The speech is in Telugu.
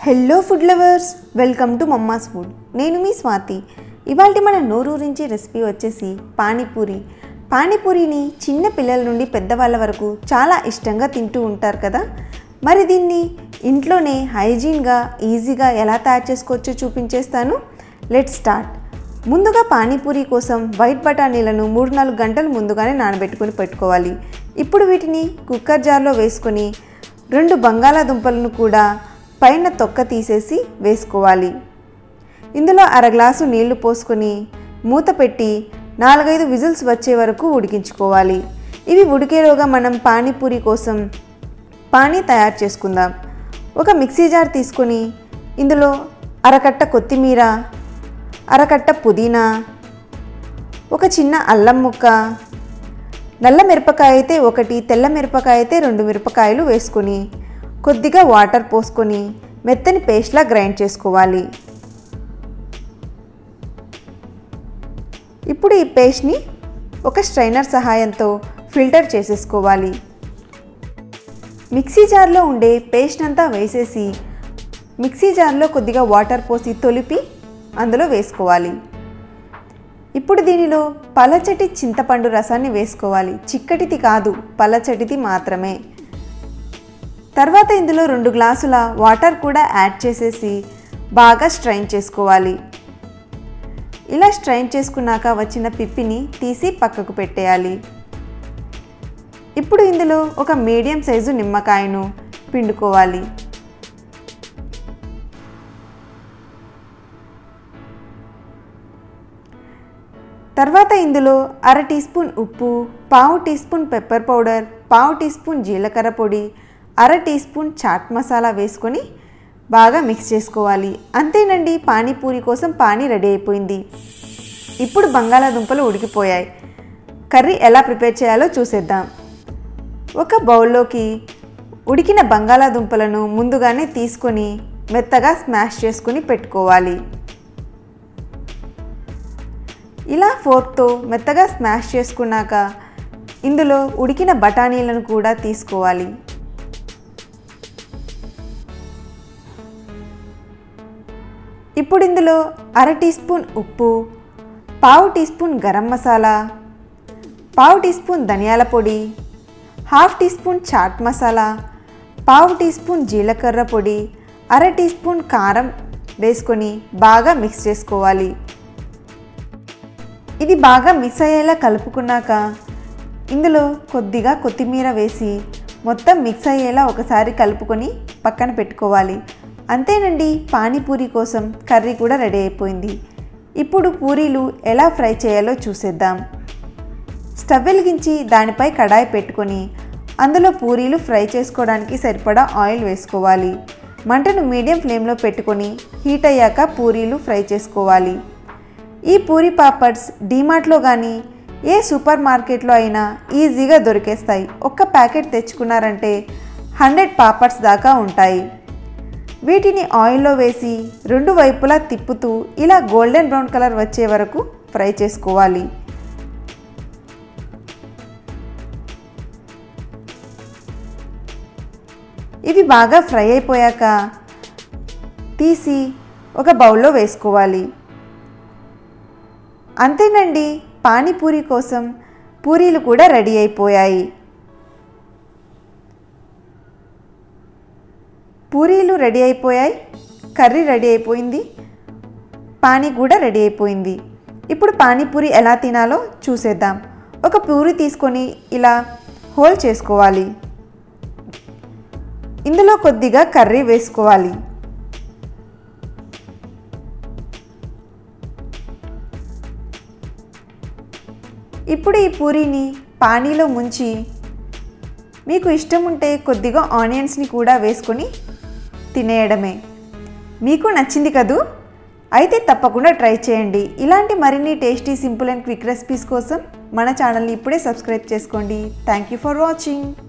hello food lovers welcome to mamma's food నేను మీ స్వాతి ఇవాళ మన నోరూరించి రెసిపీ వచ్చేసి పానీపూరి పానీపూరిని చిన్న పిల్లల నుండి పెద్దవాళ్ళ వరకు చాలా ఇష్టంగా తింటూ ఉంటారు కదా మరి దీన్ని ఇంట్లోనే హైజీన్గా ఈజీగా ఎలా తయారు చేసుకోవచ్చో చూపించేస్తాను లెట్ స్టార్ట్ ముందుగా పానీపూరి కోసం వైట్ బఠానీలను మూడు నాలుగు గంటలు ముందుగానే నానబెట్టుకొని పెట్టుకోవాలి ఇప్పుడు వీటిని కుక్కర్ జార్లో వేసుకొని రెండు బంగాళాదుంపలను కూడా పైన తొక్క తీసేసి వేసుకోవాలి ఇందులో అర గ్లాసు నీళ్లు పోసుకొని మూత పెట్టి నాలుగైదు విజిల్స్ వచ్చే వరకు ఉడికించుకోవాలి ఇవి ఉడికేలోగా మనం పానీపూరి కోసం పానీ తయారు చేసుకుందాం ఒక మిక్సీ జార్ తీసుకొని ఇందులో అరకట్ట కొత్తిమీర అరకట్ట పుదీనా ఒక చిన్న అల్లం ముక్క నల్ల మిరపకాయ అయితే ఒకటి తెల్ల మిరపకాయ అయితే రెండు మిరపకాయలు వేసుకొని కొద్దిగా వాటర్ పోసుకొని మెత్తని పేస్ట్లా గ్రైండ్ చేసుకోవాలి ఇప్పుడు ఈ పేస్ట్ని ఒక స్ట్రైనర్ సహాయంతో ఫిల్టర్ చేసేసుకోవాలి మిక్సీ జార్లో ఉండే పేస్ట్ అంతా వేసేసి మిక్సీ జార్లో కొద్దిగా వాటర్ పోసి తొలిపి అందులో వేసుకోవాలి ఇప్పుడు దీనిలో పలచటి చింతపండు రసాన్ని వేసుకోవాలి చిక్కటిది కాదు పలచటిది మాత్రమే తర్వాత ఇందులో రెండు గ్లాసుల వాటర్ కూడా యాడ్ చేసేసి బాగా స్ట్రైన్ చేసుకోవాలి ఇలా స్ట్రైన్ చేసుకున్నాక వచ్చిన పిప్పిని తీసి పక్కకు పెట్టేయాలి ఇప్పుడు ఇందులో ఒక మీడియం సైజు నిమ్మకాయను పిండుకోవాలి తర్వాత ఇందులో అర టీ స్పూన్ ఉప్పు పావు టీ స్పూన్ పెప్పర్ పౌడర్ పావు టీ స్పూన్ జీలకర్ర పొడి అర టీ స్పూన్ చాట్ మసాలా వేసుకొని బాగా మిక్స్ చేసుకోవాలి అంతేనండి పానీపూరి కోసం పానీ రెడీ అయిపోయింది ఇప్పుడు బంగాళాదుంపలు ఉడికిపోయాయి కర్రీ ఎలా ప్రిపేర్ చేయాలో చూసేద్దాం ఒక బౌల్లోకి ఉడికిన బంగాళాదుంపలను ముందుగానే తీసుకొని మెత్తగా స్మాష్ చేసుకుని పెట్టుకోవాలి ఇలా ఫోర్క్తో మెత్తగా స్మాష్ చేసుకున్నాక ఇందులో ఉడికిన బఠానీలను కూడా తీసుకోవాలి ఇప్పుడు ఇందులో అర టీ స్పూన్ ఉప్పు పావు టీ స్పూన్ గరం మసాలా పావు టీ స్పూన్ ధనియాల పొడి half teaspoon chaat masala పావు టీ స్పూన్ జీలకర్ర పొడి అర టీ స్పూన్ కారం వేసుకొని బాగా మిక్స్ చేసుకోవాలి ఇది బాగా మిక్స్ అయ్యేలా కలుపుకున్నాక ఇందులో కొద్దిగా కొత్తిమీర వేసి మొత్తం మిక్స్ అయ్యేలా ఒకసారి కలుపుకొని పక్కన పెట్టుకోవాలి అంతేనండి పానీపూరి కోసం కర్రీ కూడా రెడీ అయిపోయింది ఇప్పుడు పూరీలు ఎలా ఫ్రై చేయాలో చూసేద్దాం స్టవ్ వెలిగించి దానిపై కడాయి పెట్టుకొని అందులో పూరీలు ఫ్రై చేసుకోవడానికి సరిపడా ఆయిల్ వేసుకోవాలి మంటను మీడియం ఫ్లేమ్లో పెట్టుకొని హీట్ అయ్యాక పూరీలు ఫ్రై చేసుకోవాలి ఈ పూరి పాపడ్స్ డీమార్ట్లో కానీ ఏ సూపర్ మార్కెట్లో అయినా ఈజీగా దొరికేస్తాయి ఒక్క ప్యాకెట్ తెచ్చుకున్నారంటే హండ్రెడ్ పాపడ్స్ దాకా ఉంటాయి వీటిని ఆయిల్లో వేసి రెండు వైపులా తిప్పుతూ ఇలా గోల్డెన్ బ్రౌన్ కలర్ వచ్చే వరకు ఫ్రై చేసుకోవాలి ఇవి బాగా ఫ్రై అయిపోయాక తీసి ఒక బౌల్లో వేసుకోవాలి అంతేనండి పానీపూరి కోసం పూరీలు కూడా రెడీ అయిపోయాయి పూరీలు రెడీ అయిపోయాయి కర్రీ రెడీ అయిపోయింది పానీ కూడా రెడీ అయిపోయింది ఇప్పుడు పానీపూరి ఎలా తినాలో చూసేద్దాం ఒక పూరి తీసుకొని ఇలా హోల్ చేసుకోవాలి ఇందులో కొద్దిగా కర్రీ వేసుకోవాలి ఇప్పుడు ఈ పూరీని పానీలో ముంచి మీకు ఇష్టం ఉంటే కొద్దిగా ఆనియన్స్ని కూడా వేసుకొని తినేయడమే మీకు నచ్చింది కదూ అయితే తప్పకుండా ట్రై చేయండి ఇలాంటి మరిన్ని tasty simple and quick recipes కోసం మన ఛానల్ని ఇప్పుడే సబ్స్క్రైబ్ చేసుకోండి థ్యాంక్ యూ ఫర్ వాచింగ్